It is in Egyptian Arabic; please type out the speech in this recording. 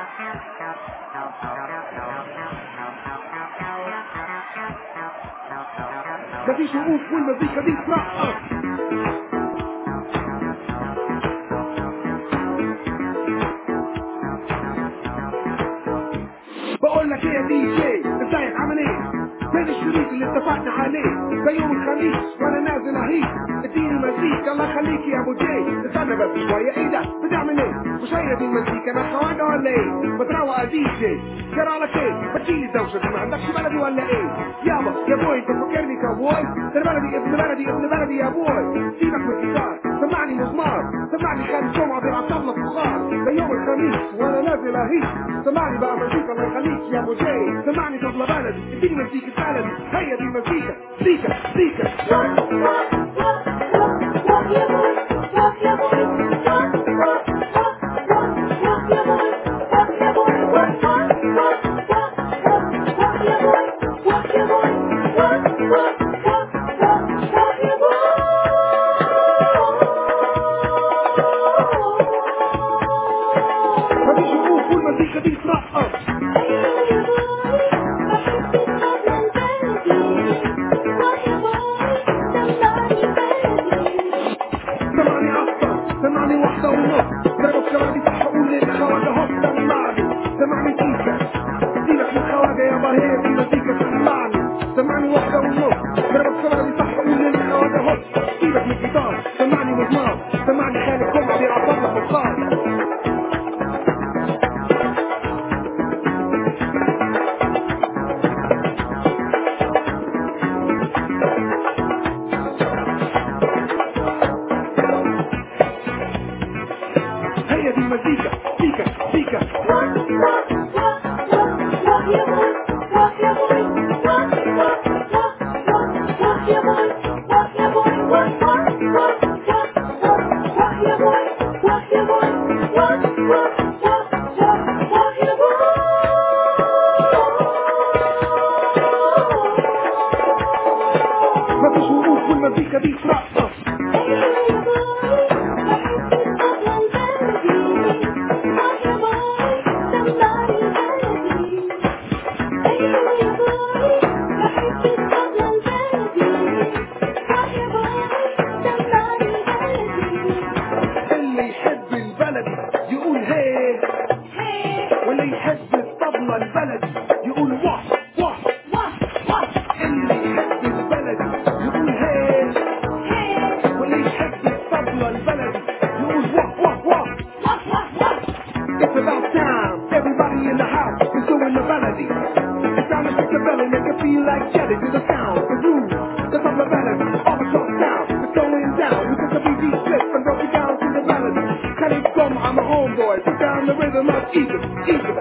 مفيش وقوف والمزيكا دي ترقص بقول لك ايه يا دي جي ازيك عامل ايه فين الشريط اللي اتفقنا عليه ده يوم الخميس وانا نازل اهيك اديني مزيكا الله يخليك يا ابو جي استنى بس شويه ايه ده بتعمل ايه مش هي دي المزيكا انا خواجه ولا ايه بتروق يا دي جي جرى عليك ايه ما تجيلي دوشه دي ما عندكش بلدي ولا ايه يابا يا بوي انت فاكرني كابوي ده بلدي ابن بلدي ابن بلدي يا بوي سيبك من الجيتار سمعني مزمار سمعني خالد جمعه بيعطلنا فخار ده يوم الخميس وانا نازل اهيك سمعني بقى مزيكا الله يخليك يا ابو جي سمعني طبلة بلدي اديني مزيكا بلدي هي دي المزيكا زيكا زيكا مفيش وقوف والمزيكا دي ترقص سمعني عصا سمعني واحدة ونص ضربت كلامي صح اقول للخواجة هوب سمعني سمعني تيكا سيبك من الخواجة يابا هي دي مزيكا سمعني سمعني واحدة ونص ضربت كلامي صح اقول للخواجة هوب سيبك من الجيتار سمعني مزمار سمعني خالد جمعة بيعطلنا فخار هي دي المزيكا سيكا سيكا مفيش وقوف والمزيكا دي ترقص اللي يحب البلد يقول هي واللي يحب الطبلة البلدي يقول واه واه اللي يحب البلد يقول هي واللي يحب الطبلة البلدي يقول واه واه واه It's about time. Everybody in the house is doing the melody. It's time to shake the belly, make it feel like jelly to the sound, the groove, the tabla melody, all the top down. It's going down. We took the BG slip and broke it down to the melody. Cut it from I'm a homeboy. Put down the rhythm of Egypt, Egypt.